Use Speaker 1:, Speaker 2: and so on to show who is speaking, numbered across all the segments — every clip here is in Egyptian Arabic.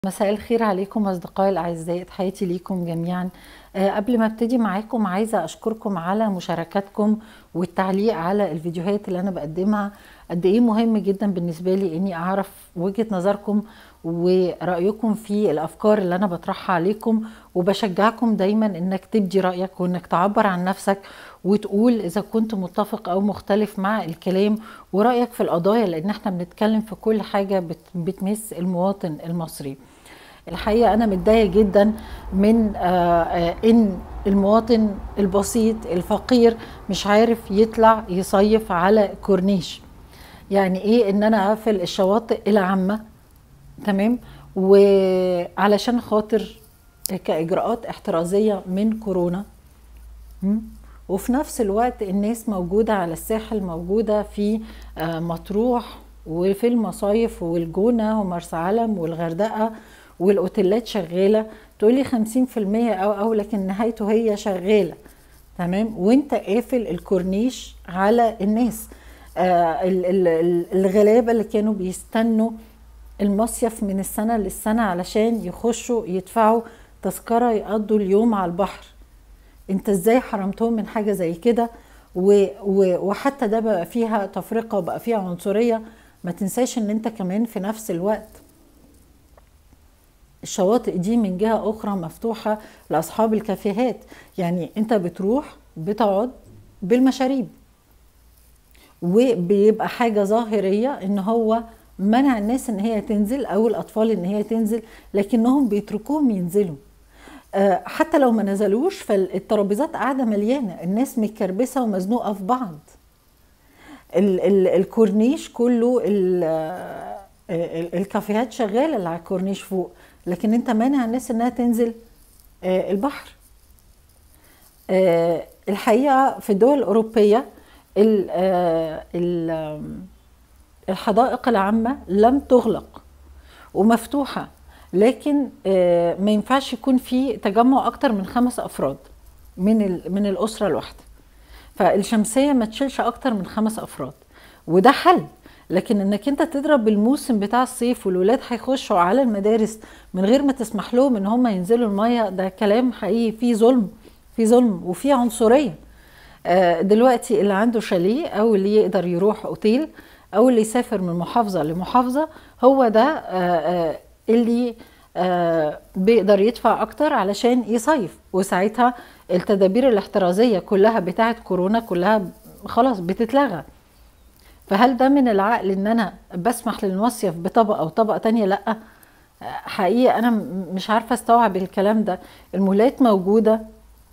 Speaker 1: مساء الخير عليكم أصدقائي الأعزاء تحياتي ليكم جميعا أه قبل ما ابتدي معاكم عايزة أشكركم على مشاركاتكم والتعليق على الفيديوهات اللي أنا بقدمها قد إيه مهم جدا بالنسبة لي إني أعرف وجهة نظركم ورأيكم في الأفكار اللي أنا بطرحها عليكم وبشجعكم دايما إنك تبدي رأيك وإنك تعبر عن نفسك وتقول إذا كنت متفق أو مختلف مع الكلام ورأيك في القضايا لأن احنا بنتكلم في كل حاجة بتمس المواطن المصري الحقيقه انا متضايقه جدا من ان المواطن البسيط الفقير مش عارف يطلع يصيف على كورنيش يعني ايه ان انا اقفل الشواطئ العامه تمام وعلشان خاطر كاجراءات احترازيه من كورونا وفي نفس الوقت الناس موجوده على الساحل موجوده في مطروح وفي المصايف والجونه ومرسى علم والغردقه والاوتيلات شغاله تقولي 50% او او لكن نهايته هي شغاله تمام وانت قافل الكورنيش على الناس آه الغلابه اللي كانوا بيستنوا المصيف من السنه للسنه علشان يخشوا يدفعوا تذكره يقضوا اليوم على البحر انت ازاي حرمتهم من حاجه زي كده وحتى ده بقى فيها تفرقه وبقى فيها عنصريه ما تنساش ان انت كمان في نفس الوقت الشواطئ دي من جهة أخرى مفتوحة لأصحاب الكافيهات يعني أنت بتروح بتقعد بالمشاريب وبيبقى حاجة ظاهرية إن هو منع الناس إن هي تنزل أو الأطفال إن هي تنزل لكنهم بيتركوهم ينزلوا حتى لو ما نزلوش فالترابيزات قاعدة مليانة الناس متكربسة ومزنوقة في بعض ال ال الكورنيش كله الكافيهات شغالة اللي على الكورنيش فوق لكن انت مانع الناس انها تنزل آه البحر آه الحقيقه في الدول الاوروبيه ال ال الحدائق العامه لم تغلق ومفتوحه لكن آه ما ينفعش يكون في تجمع اكتر من خمس افراد من من الاسره الواحده فالشمسيه ما تشيلش اكتر من خمس افراد وده حل لكن انك انت تضرب الموسم بتاع الصيف والولاد هيخشوا على المدارس من غير ما تسمح لهم ان هم ينزلوا الميه ده كلام حقيقي فيه ظلم في ظلم وفي عنصريه دلوقتي اللي عنده شاليه او اللي يقدر يروح اوتيل او اللي يسافر من محافظه لمحافظه هو ده اللي بيقدر يدفع اكتر علشان يصيف وساعتها التدابير الاحترازيه كلها بتاعه كورونا كلها خلاص بتتلغى فهل ده من العقل ان انا بسمح للمصيف بطبقه وطبقه تانية لا حقيقه انا مش عارفه استوعب الكلام ده المولات موجوده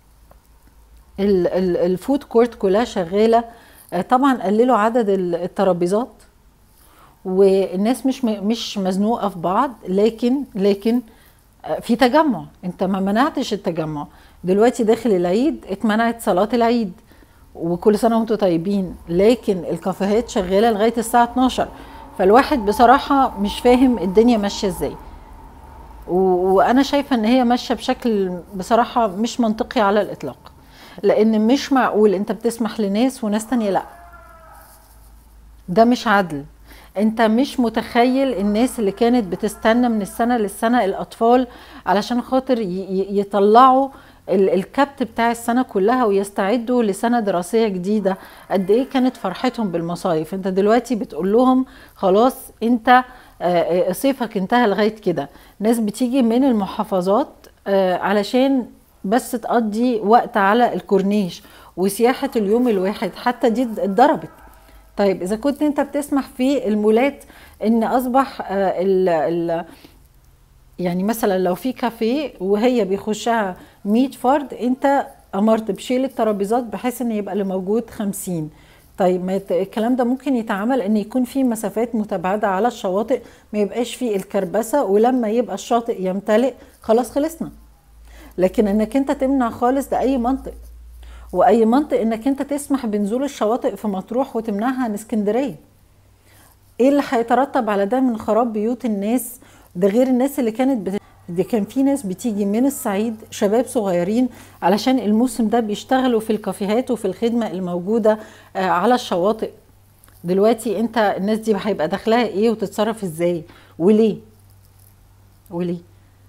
Speaker 1: الفود كورت كلها شغاله طبعا قللوا عدد الترابيزات والناس مش مش مزنوقه في بعض لكن لكن في تجمع انت ما منعتش التجمع دلوقتي داخل العيد اتمنعت صلاه العيد وكل سنه وانتم طيبين لكن الكافيهات شغاله لغايه الساعه 12 فالواحد بصراحه مش فاهم الدنيا ماشيه ازاي وانا شايفه ان هي ماشيه بشكل بصراحه مش منطقي على الاطلاق لان مش معقول انت بتسمح لناس وناس تانية لا ده مش عدل انت مش متخيل الناس اللي كانت بتستنى من السنه للسنه الاطفال علشان خاطر يطلعوا الكبت بتاع السنه كلها ويستعدوا لسنه دراسيه جديده قد ايه كانت فرحتهم بالمصايف انت دلوقتي بتقول لهم خلاص انت صيفك انتهى لغايه كده ناس بتيجي من المحافظات علشان بس تقضي وقت على الكورنيش وسياحه اليوم الواحد حتى دي اتضربت طيب اذا كنت انت بتسمح في المولات ان اصبح ال ال يعني مثلا لو في كافيه وهي بيخشها 100 فرد انت امرت بشيل الترابيزات بحيث ان يبقى اللي موجود 50 طيب ما الكلام ده ممكن يتعمل ان يكون في مسافات متباعده على الشواطئ ما يبقاش فيه الكربسه ولما يبقى الشاطئ يمتلئ خلاص خلصنا لكن انك انت تمنع خالص ده اي منطق واي منطق انك انت تسمح بنزول الشواطئ في مطروح وتمنعها عن اسكندريه ايه اللي هيترتب على ده من خراب بيوت الناس ده غير الناس اللي كانت بت... دي كان في ناس بتيجي من الصعيد شباب صغيرين علشان الموسم ده بيشتغلوا في الكافيهات وفي الخدمة الموجودة على الشواطئ دلوقتي انت الناس دي هيبقى داخلها ايه وتتصرف ازاي وليه وليه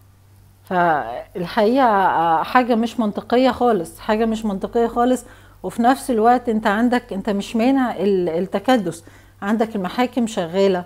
Speaker 1: فالحقيقه حاجه مش منطقيه خالص حاجه مش منطقيه خالص وفي نفس الوقت انت عندك انت مش مانع ال- التكدس عندك المحاكم شغاله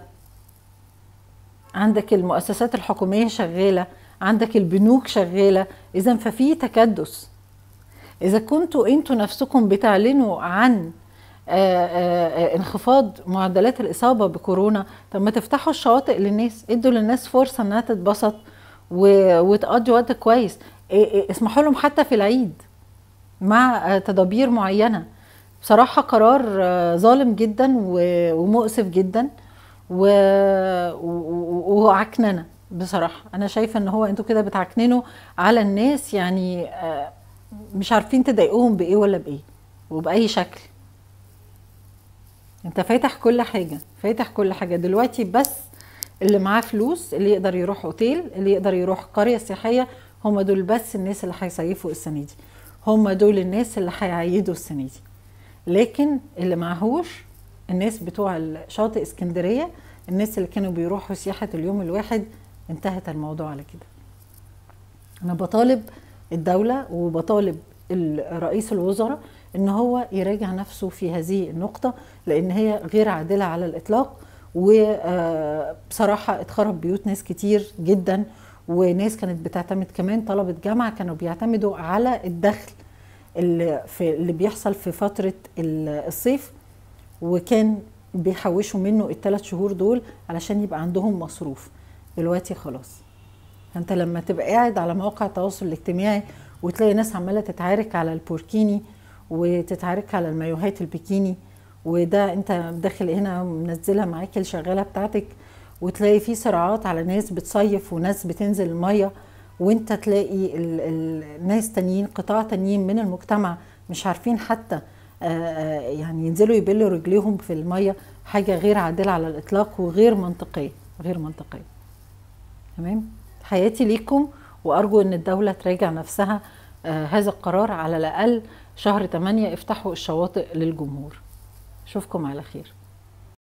Speaker 1: عندك المؤسسات الحكوميه شغاله عندك البنوك شغاله اذا ففي تكدس اذا كنتوا انتوا نفسكم بتعلنوا عن آه، آه، آه، انخفاض معدلات الاصابه بكورونا طب ما تفتحوا الشواطئ للناس ادوا للناس فرصه انها تتبسط و- وتقضي وقت كويس إيه- إيه، اسمحوا لهم حتى في العيد مع آه، تدابير معينه بصراحه قرار آه، ظالم جدا و- ومؤسف جدا و- و- وعكننه بصراحه انا شايفه ان هو انتوا كده بتعكننوا على الناس يعني آه، مش عارفين تضايقوهم بايه ولا بايه وباي شكل انت فاتح كل حاجه فاتح كل حاجه دلوقتي بس اللي معاه فلوس اللي يقدر يروح اوتيل اللي يقدر يروح قريه سياحيه هم دول بس الناس اللي هيصيفوا السنه دي هم دول الناس اللي هيعيدوا السنه دي لكن اللي معهوش الناس بتوع شاطئ اسكندريه الناس اللي كانوا بيروحوا سياحه اليوم الواحد انتهت الموضوع على كده انا بطالب الدوله وبطالب ال- رئيس الوزراء ان هو يراجع نفسه في هذه النقطه لان هي غير عادله على الاطلاق وبصراحه اتخرب بيوت ناس كتير جدا وناس كانت بتعتمد كمان طلبه جامعه كانوا بيعتمدوا على الدخل اللي في اللي بيحصل في فتره ال- الصيف وكان بيحوشوا منه الثلاث شهور دول علشان يبقى عندهم مصروف دلوقتي خلاص فانت لما تبقى قاعد على مواقع التواصل الاجتماعي وتلاقي ناس عماله تتعارك على البوركيني وتتعارك على المايوهات البيكيني وده انت داخل هنا منزلها معاك الشغاله بتاعتك وتلاقي في صراعات على ناس بتصيف وناس بتنزل الميه وانت تلاقي ال- ال- ناس تانيين قطاع تانيين من المجتمع مش عارفين حتى آه، آه، يعني ينزلوا يبلوا رجليهم في الميه حاجه غير عادله على الاطلاق وغير منطقيه غير منطقيه تمام حياتي ليكم وارجو ان الدوله تراجع نفسها آه هذا القرار على الاقل شهر 8 افتحوا الشواطئ للجمهور اشوفكم على خير